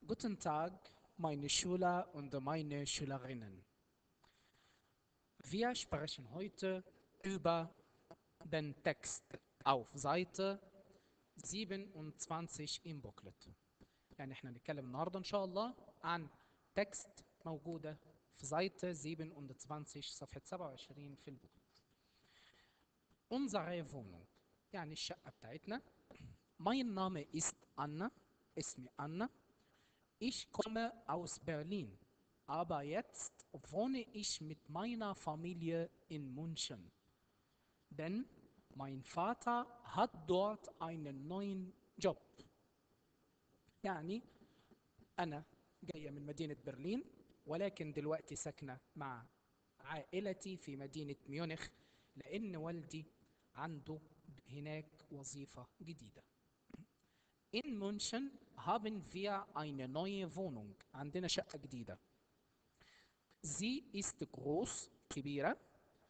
Guten Tag, meine Schüler und meine Schülerinnen. Wir sprechen heute über den Text auf Seite 27 im Booklet. يعني احنا هنتكلم النهارده ان شاء الله عن تكست موجوده في Seite 27 صفحه 27 في البوكلت. Unsere Wohnung يعني الشقه بتاعتنا. Mein Name ist Anna. اسمي Anna. Ich komme aus Berlin, aber jetzt wohne ich mit meiner Familie in München. Denn mein Vater hat dort einen neuen Job. يعني أنا جاية من مدينة برلين ولكن دلوقتي ساكنة مع عائلتي في مدينة ميونخ لأن والدي عنده هناك وظيفة جديدة. In München haben wir eine neue Wohnung. عندنا شقة جديدة. Sie ist groß, كبيرة.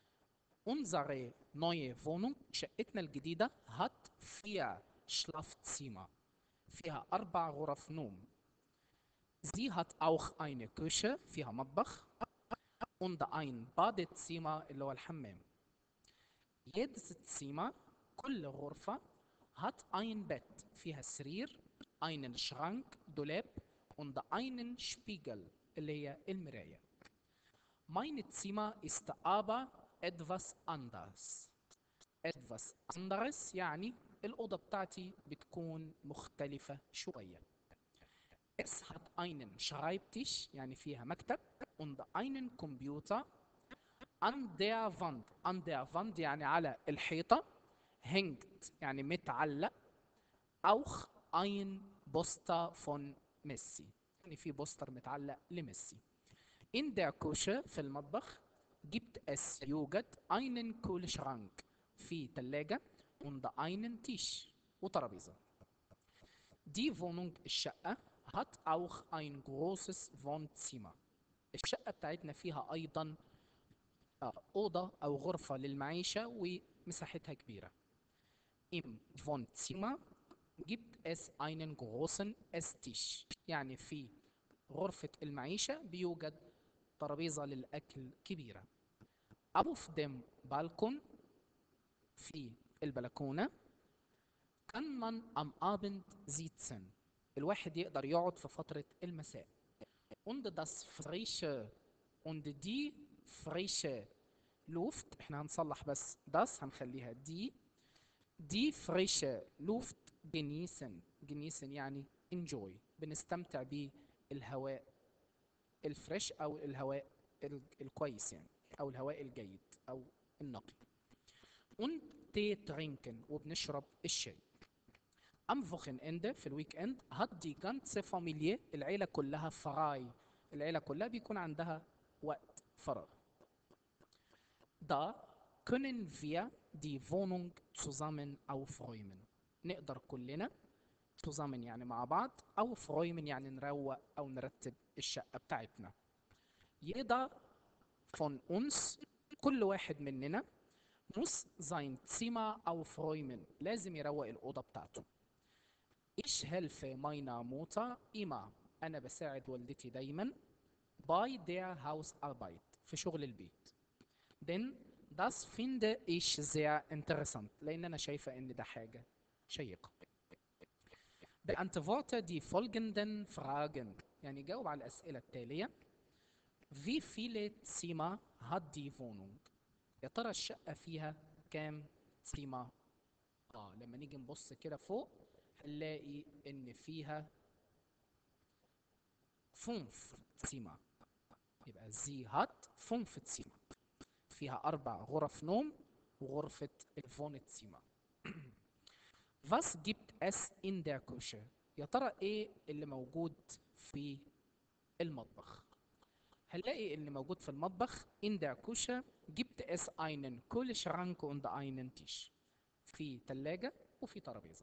Unsere neue Wohnung, شقتنا الجديدة, hat vier Schlafzimmer. فيها أربع غرف نوم. Sie hat auch eine Küche, فيها مطبخ. Und ein Badezimmer, اللي هو الحمام. Jedes Zimmer, كل غرفة, hat ein Bett, فيها سرير, einen Schrank, دولاب, und einen Spiegel, اللي هي المراية. Mein Zimmer ist aber etwas anders. Etwas anderes يعني الأوضة بتاعتي بتكون مختلفة شوية. Es hat einen Schreibtisch يعني فيها مكتب und einen Computer an der Wand. An der Wand يعني على الحيطة hängt يعني متعلق auch ein Poster von Messi يعني في بوستر متعلق لميسي in der Küche في المطبخ gibt es يوجد einen Kühlschrank في ثلاجة und einen Tisch وترابيزة die Wohnung الشقة hat auch ein großes Wohnzimmer الشقة بتاعتنا فيها أيضا آه، أوضة أو غرفة للمعيشة ومساحتها كبيرة Im Wohnzimmer gibt es einen großen Esstisch يعني في غرفة المعيشة بيوجد ترابيزة للأكل كبيرة Auf dem Balkon في البلكونة kann man am Abend sitzen الواحد يقدر يقعد في فترة المساء und das frische und die frische Luft احنا هنصلح بس das هنخليها die die frische Luft genießen genießen يعني enjoy بنستمتع بالهواء الفريش او الهواء ال- الكويس يعني او الهواء الجيد او النقي und Tee trinken وبنشرب الشاي am Wochenende في الويك اند hat die ganze Familie العيلة كلها فراي العيلة كلها بيكون عندها وقت فراغ Da können wir die Wohnung zusammen aufräumen. نقدر كلنا zusammen يعني مع بعض aufräumen يعني نروق أو نرتب الشقة بتاعتنا. Jeder von uns كل واحد مننا muss sein Zimmer aufräumen. لازم يروق الأوضة بتاعته. Ich helfe meiner Mutter immer. أنا بساعد والدتي دايما bei der Hausarbeit في شغل البيت. Denn das finde ich sehr interessant لأن أنا شايفة إن ده حاجة شيقة. Beantworte die folgenden Fragen يعني جاوب على الأسئلة التالية. Wie viele Zimmer hat die Wohnung؟ يا ترى الشقة فيها كام Zimmer؟ اه لما نيجي نبص كده فوق هنلاقي إن فيها fünf Zimmer. يبقى sie hat fünf Zimmer. فيها أربع غرف نوم وغرفة الفونتسيما. Was gibt es in der Küche؟ يا ترى إيه اللي موجود في المطبخ؟ هنلاقي اللي موجود في المطبخ in der Küche gibt es einen Kühlschrank und einen Tisch. في ثلاجة وفي ترابيزة.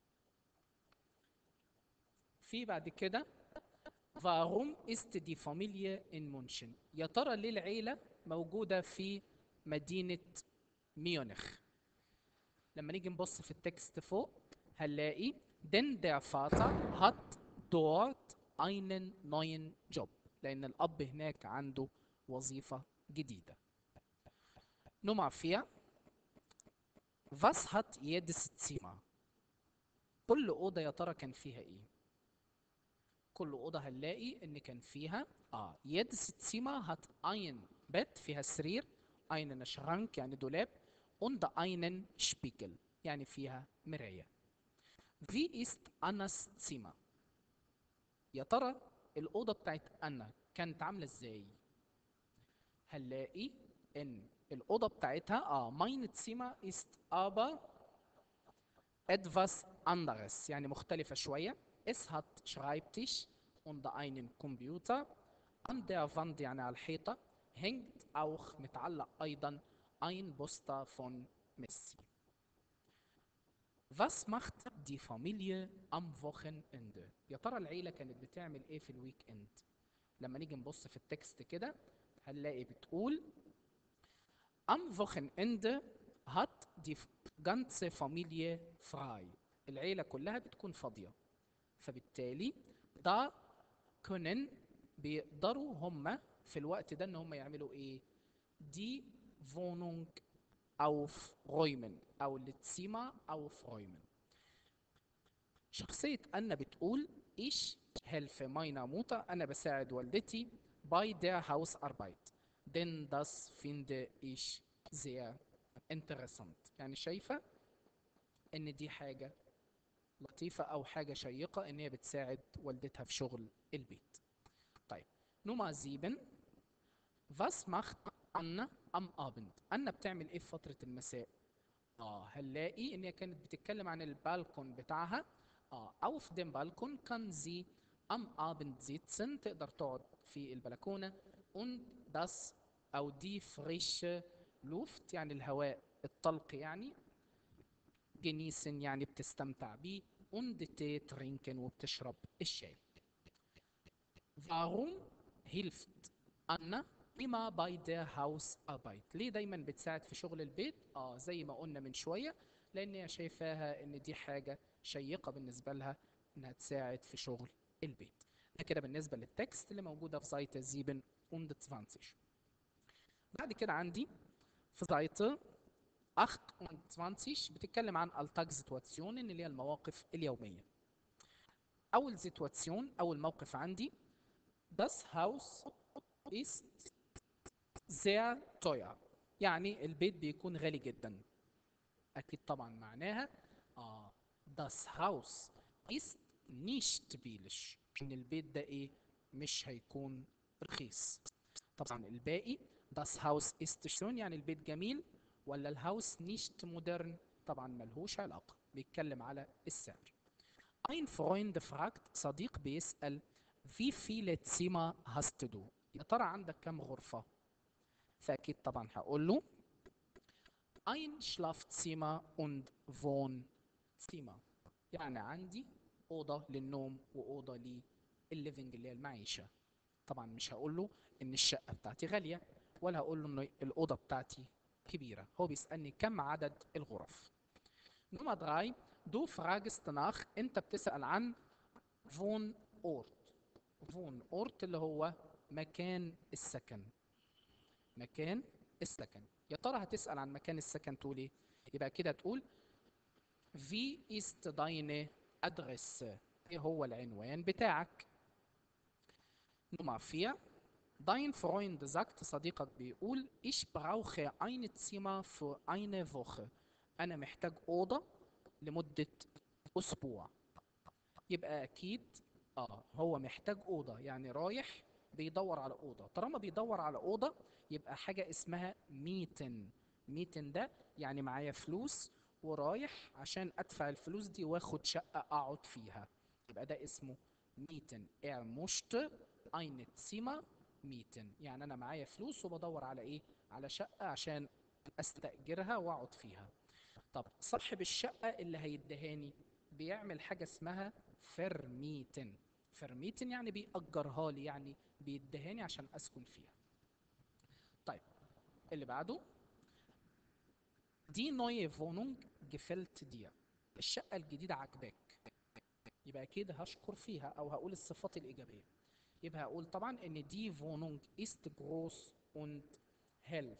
في بعد كده Warum ist die Familie in München؟ يا ترى ليه العيلة موجودة في مدينة ميونخ؟ لما نيجي نبص في التكست فوق هنلاقي denn der Vater hat dort einen neuen Job لأن الأب هناك عنده وظيفة جديدة Nummer 4 Was hat jedes Zimmer كل أوضة يا ترى كان فيها إيه كل أوضة هنلاقي إن كان فيها آه jedes Zimmer hat ein Bett فيها سرير einen Schrank يعني دولاب und einen Spiegel يعني فيها مراية Wie ist Annas Zimmer يا ترى الأوضة بتاعت أنا كانت عاملة إزاي هنلاقي إن الأوضة بتاعتها آه mein Zimmer ist aber etwas anderes يعني مختلفة شوية Es hat Schreibtisch und einen Computer an der Wand يعني على الحيطة hängt auch متعلق أيضا ein Poster von Messi Was macht die Familie am Wochenende يا ترى العيلة كانت بتعمل ايه في الويك اند لما نيجي نبص في التكست كده هنلاقي بتقول Am Wochenende hat die ganze Familie frei. العيلة كلها بتكون فاضية. فبالتالي da können بيقدروا هم في الوقت ده ان هم يعملوا ايه؟ die Wohnung aufräumen او الزimmer aufräumen. شخصية أنا بتقول ich helfe meiner Mutter أنا بساعد والدتي bei der Hausarbeit. denn das finde ich sehr interessant يعني شايفة ان دي حاجة لطيفة او حاجة شيقة ان هي بتساعد والدتها في شغل البيت طيب نمرة 7 was macht Anna am Abend أنا بتعمل ايه في فترة المساء اه هنلاقي ان هي كانت بتتكلم عن البالكون بتاعها اه auf dem Balkon kann sie am Abend sitzen تقدر تقعد في البلكونة und das أو دي frische Luft يعني الهواء الطلق يعني genießen يعني بتستمتع بيه und Tee trinken وبتشرب الشاي. Warum hilft Anna immer bei der Hausarbeit؟ ليه دايما بتساعد في شغل البيت؟ اه زي ما قلنا من شوية لأن هي شايفاها إن دي حاجة شيقة بالنسبة لها إنها تساعد في شغل البيت. ده كده بالنسبة للتكست اللي موجودة في سايت 27 بعد كده عندي في سايت 28 بتتكلم عن التاجزيتواتسيون اللي هي المواقف اليومية. أول سيتواتسيون أول موقف عندي Das Haus ist sehr teuer يعني البيت بيكون غالي جدا. أكيد طبعا معناها آه Das Haus ist nicht billig إن البيت ده إيه؟ مش هيكون رخيص. طبعا الباقي Das Haus ist schön يعني البيت جميل ولا الهاوس nicht modern طبعا ملهوش علاقة بيتكلم على السعر Ein Freund fragt صديق بيسأل wie viele Zimmer hast du يا ترى عندك كم غرفة فأكيد طبعا هقول له ein Schlafzimmer und Wohnzimmer يعني عندي أوضة للنوم وأوضة للليفنج اللي هي المعيشة طبعا مش هقول له إن الشقة بتاعتي غالية ولا هقول له إن الأوضة بتاعتي كبيرة هو بيسألني كم عدد الغرف نمرة 3 دو fragst nach أنت بتسأل عن فون أورت فون أورت اللي هو مكان السكن مكان السكن يا ترى هتسأل عن مكان السكن تقول ايه يبقى كده تقول في ist deine Adresse ايه هو العنوان بتاعك نمرة 4 Dein Freund sagt صديقك بيقول ich brauche ein Zimmer für eine Woche أنا محتاج أوضة لمدة أسبوع يبقى أكيد آه هو محتاج أوضة يعني رايح بيدور على أوضة طالما بيدور على أوضة يبقى حاجة اسمها ميتن ميتن ده يعني معايا فلوس ورايح عشان أدفع الفلوس دي واخد شقة أقعد فيها يبقى ده اسمه ميتن er möchte eine Zimmer ميتن يعني انا معايا فلوس وبدور على ايه على شقه عشان استاجرها واقعد فيها طب صاحب الشقه اللي هيدهاني بيعمل حاجه اسمها فرميتن فرميتن يعني بيأجرها لي يعني بيدهاني عشان اسكن فيها طيب اللي بعده دي neue Wohnung gefällt dir الشقه الجديده عجباك يبقى اكيد هشكر فيها او هقول الصفات الايجابيه يبقى هقول طبعا ان دي Wohnung ist groß und hell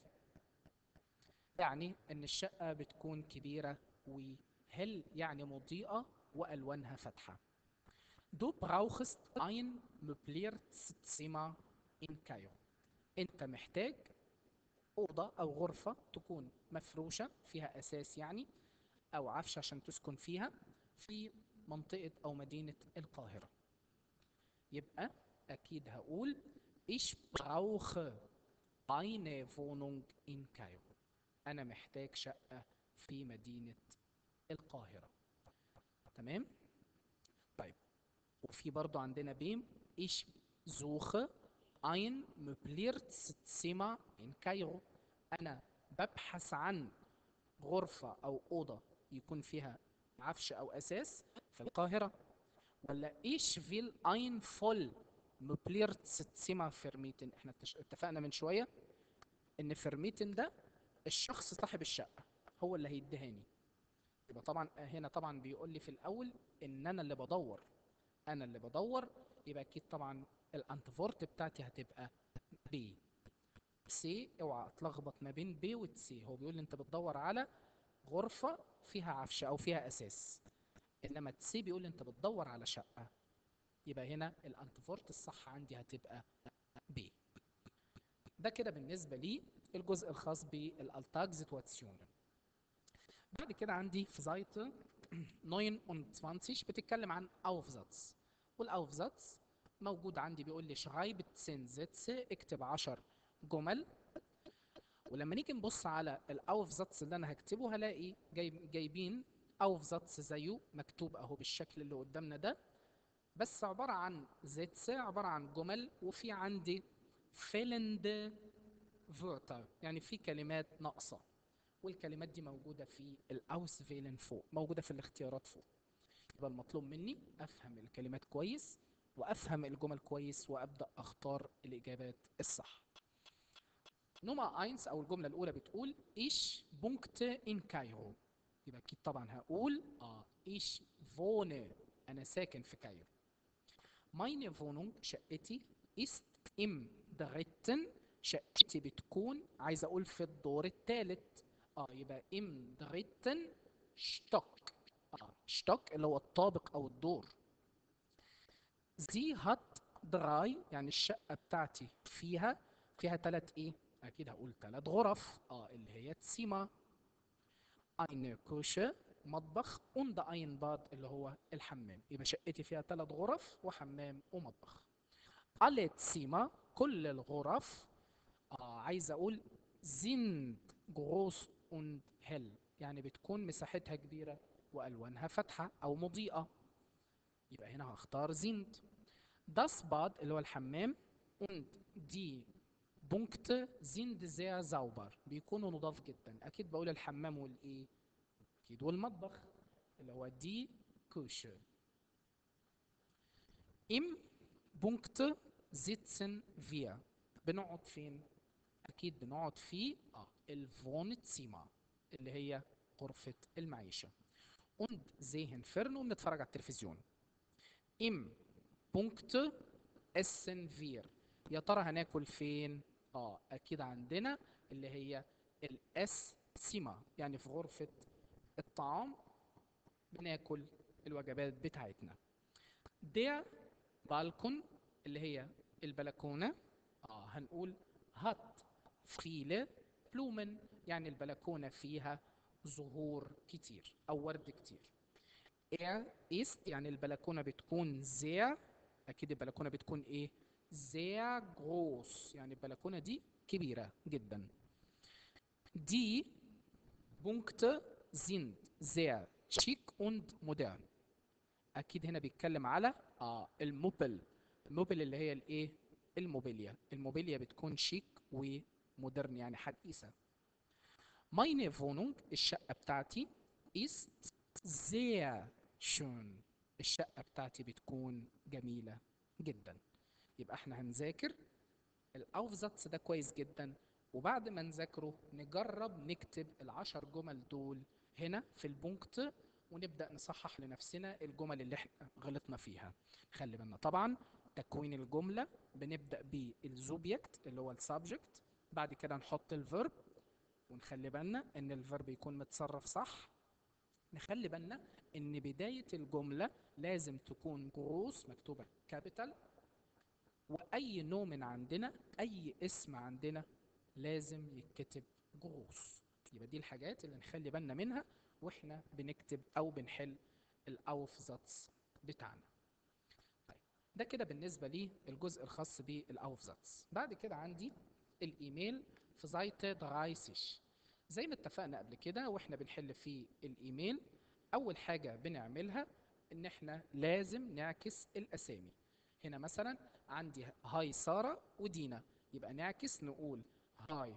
يعني ان الشقه بتكون كبيره وهل يعني مضيئه والوانها فاتحه Du brauchst ein möbliertes Zimmer in Kairo. انت محتاج اوضه او غرفه تكون مفروشه فيها اساس يعني او عفش عشان تسكن فيها في منطقه او مدينه القاهره يبقى اكيد هقول ich brauche eine Wohnung in Kairo انا محتاج شقه في مدينه القاهره تمام طيب وفي برضو عندنا بيم ich suche ein möbliertes Zimmer in Kairo أنا ببحث عن غرفة أو أوضة يكون فيها عفش أو أساس في القاهرة ولا ich will ein voll möbliertes Zimmer vermieten احنا اتش- اتفقنا من شوية إن vermieten ده الشخص صاحب الشقة هو اللي هيدهاني يبقى طبعا هنا طبعا بيقول لي في الأول إن أنا اللي بدور انا اللي بدور يبقى اكيد طبعا الانتفورت بتاعتي هتبقى بي سي اوعى اتلخبط ما بين بي وتسي هو بيقول لي انت بتدور على غرفة فيها عفش او فيها اساس انما تسي بيقول لي انت بتدور على شقة يبقى هنا الانتفورت الصح عندي هتبقى بي ده كده بالنسبة لي الجزء الخاص بالالتاج سيتواتسيونن بعد كده عندي في زايته 29 بتتكلم عن Aufsatz والأوفزاتس موجود عندي بيقول لي schreibe 10 Sätze اكتب 10 جمل ولما نيجي نبص على الأوفزاتس اللي أنا هكتبه هلاقي جايب جايبين أوفزاتس زيه مكتوب أهو بالشكل اللي قدامنا ده بس عبارة عن زيتس عبارة عن جمل وفي عندي fehlende Wörter يعني في كلمات ناقصة والكلمات دي موجودة في الأوس فيلن فوق موجودة في الاختيارات فوق يبقى المطلوب مني أفهم الكلمات كويس وأفهم الجمل كويس وأبدأ أختار الإجابات الصح نمرة 1 أو الجملة الأولى بتقول إيش بونكت إن كايرو يبقى أكيد طبعا هقول آه إيش فونه أنا ساكن في كايرو Meine Wohnung شقتي ist im dritten شقتي بتكون عايز أقول في الدور الثالث اه يبقى im dritten Stock اه Stock اللي هو الطابق او الدور sie hat drei يعني الشقة بتاعتي فيها فيها ثلاث ايه اكيد هقول ثلاث غرف اه اللي هي تسيما eine Küche مطبخ und ein Bad اللي هو الحمام يبقى شقتي فيها ثلاث غرف وحمام ومطبخ alle Zimmer كل الغرف آه عايز اقول sind groß und hell يعني بتكون مساحتها كبيرة وألوانها فاتحة أو مضيئة يبقى هنا هختار sind das Bad اللي هو الحمام und die Punkte sind sehr sauber بيكونوا نضاف جدا أكيد بقول الحمام والإيه أكيد والمطبخ اللي هو die Küche im Punkte sitzen wir بنقعد فين؟ أكيد بنقعد في آه الفونتسيما اللي هي غرفة المعيشة und sehen fern وبنتفرج على التلفزيون im Punkt essen wir يا ترى هناكل فين؟ اه اكيد عندنا اللي هي الاس سيما يعني في غرفة الطعام بناكل الوجبات بتاعتنا der بالكون اللي هي البلكونة اه هنقول هات viele Blumen يعني البلكونة فيها زهور كتير أو ورد كتير er ist يعني البلكونة بتكون sehr أكيد البلكونة بتكون إيه sehr groß يعني البلكونة دي كبيرة جدا die Punkte sind sehr schick und modern أكيد هنا بيتكلم على آه الموبل الموبل اللي هي الإيه الموبيليا الموبيليا بتكون شيك ومودرن يعني حديثة Meine Wohnung الشقة بتاعتي ist sehr schön الشقة بتاعتي بتكون جميلة جدا يبقى احنا هنذاكر الأوفزاتس ده كويس جدا وبعد ما نذاكره نجرب نكتب العشر جمل دول هنا في البونكت ونبدأ نصحح لنفسنا الجمل اللي احنا غلطنا فيها خلي بالنا طبعا تكوين الجملة بنبدأ بالزوبيكت اللي هو السبجكت بعد كده نحط الفيرب ونخلي بالنا ان الفيرب يكون متصرف صح نخلي بالنا ان بداية الجملة لازم تكون جروس مكتوبة كابيتال واي نومن عندنا اي اسم عندنا لازم يتكتب جروس يبقى دي الحاجات اللي نخلي بالنا منها واحنا بنكتب او بنحل الاوفزاتس بتاعنا طيب ده كده بالنسبه لي الجزء الخاص بالاوفزاتس بعد كده عندي الايميل في زايته 30 زي ما اتفقنا قبل كده واحنا بنحل في الايميل اول حاجه بنعملها ان احنا لازم نعكس الاسامي هنا مثلا عندي هاي ساره ودينا يبقى نعكس نقول هاي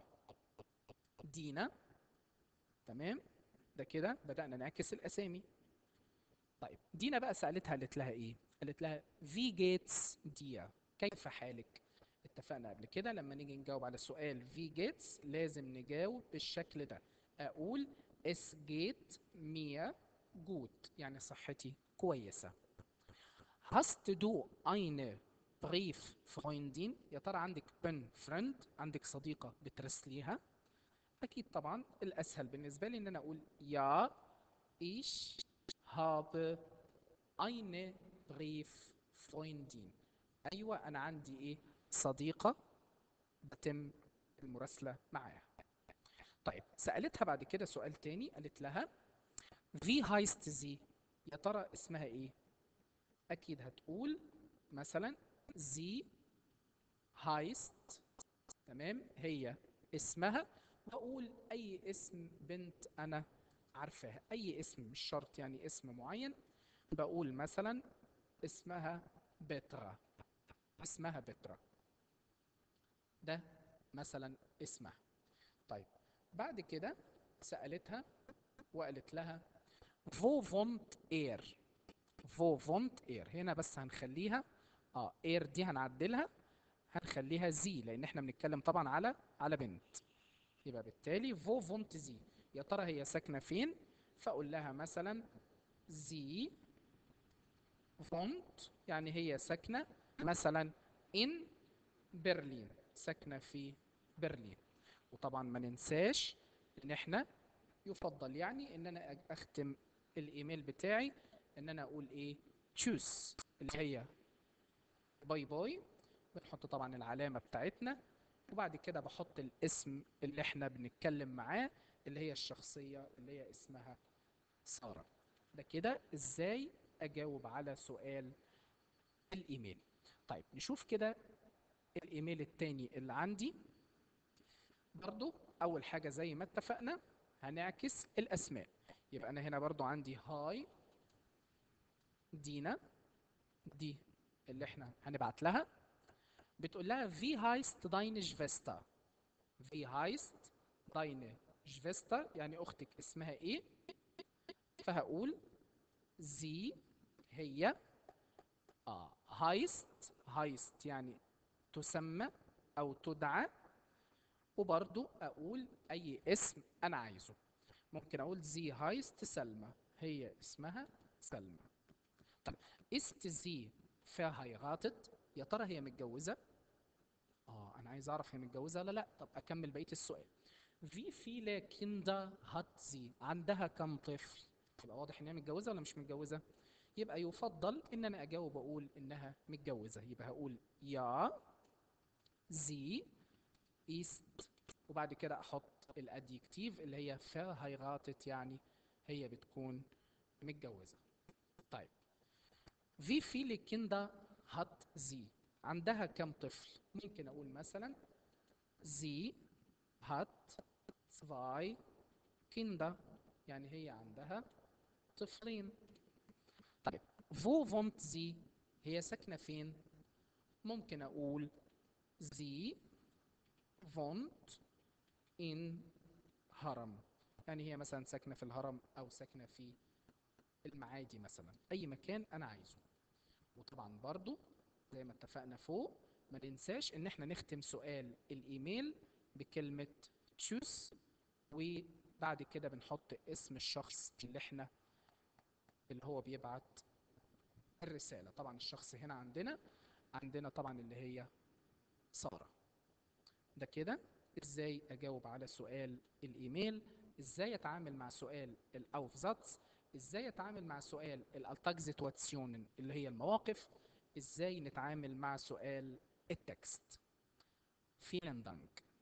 دينا تمام ده كده بدأنا نعكس الأسامي طيب دينا بقى سألتها قالت لها إيه؟ قالت لها في جيتس ديا كيف حالك؟ اتفقنا قبل كده لما نيجي نجاوب على سؤال في جيتس لازم نجاوب بالشكل ده أقول اس جيت ميا جوت يعني صحتي كويسة Hast du eine Brieffreundin يا ترى عندك بن فريند عندك صديقة بترسليها أكيد طبعا الأسهل بالنسبة لي إن أنا أقول يا ich habe eine Brieffreundin أيوة أنا عندي إيه صديقة بتم المراسلة معاها طيب سألتها بعد كده سؤال تاني قالت لها wie heißt sie يا ترى اسمها إيه أكيد هتقول مثلا sie heißt تمام هي اسمها بقول اي اسم بنت انا عارفاها اي اسم مش شرط يعني اسم معين بقول مثلا اسمها بترا اسمها بترا ده مثلا اسمها طيب بعد كده سألتها وقالت لها فو فونت اير فو فونت اير هنا بس هنخليها اه اير دي هنعدلها هنخليها زي لان احنا بنتكلم طبعا على على بنت يبقى بالتالي فو فونت زي يا ترى هي ساكنه فين فاقول لها مثلا زي فونت يعني هي ساكنه مثلا ان برلين ساكنه في برلين وطبعا ما ننساش ان احنا يفضل يعني ان انا اختم الايميل بتاعي ان انا اقول ايه تشوس اللي هي باي باي بنحط طبعا العلامه بتاعتنا وبعد كده بحط الاسم اللي احنا بنتكلم معاه اللي هي الشخصيه اللي هي اسمها ساره ده كده ازاي اجاوب على سؤال الايميل طيب نشوف كده الايميل التاني اللي عندي برضو اول حاجه زي ما اتفقنا هنعكس الاسماء يبقى انا هنا برضو عندي هاي دينا دي اللي احنا هنبعت لها بتقول لها في هايست داين جفيستا في هايست داين جفيستا يعني اختك اسمها ايه فهقول زي هي اه هايست هايست يعني تسمى او تدعى وبرضو اقول اي اسم انا عايزه ممكن اقول زي هايست سلمى هي اسمها سلمى طب است زي verheiratet يا ترى هي متجوزه اه انا عايز اعرف هي متجوزه ولا لا طب اكمل بقيه السؤال wie viele Kinder hat sie عندها كم طفل يبقى واضح ان هي متجوزه ولا مش متجوزه يبقى يفضل ان انا اجاوب اقول انها متجوزه يبقى هقول يا sie ist وبعد كده احط الادجكتيف اللي هي verheiratet يعني هي بتكون متجوزه طيب wie viele Kinder hat sie عندها كم طفل ممكن اقول مثلا sie hat zwei Kinder يعني هي عندها طفلين طيب wo wohnt sie هي ساكنة فين ممكن أقول sie wohnt in هرم يعني هي مثلا ساكنة في الهرم أو ساكنة في المعادي مثلا أي مكان أنا عايزه وطبعا برضو زي ما اتفقنا فوق ما ننساش ان احنا نختم سؤال الايميل بكلمة choose وبعد كده بنحط اسم الشخص اللي احنا اللي هو بيبعت الرسالة طبعا الشخص هنا عندنا عندنا طبعا اللي هي سارة ده كده ازاي اجاوب على سؤال الايميل ازاي اتعامل مع سؤال الاوفزاتس ازاي اتعامل مع سؤال الالتاجزيتواتسيونن اللي هي المواقف ازاي نتعامل مع سؤال التكست فيلن دانك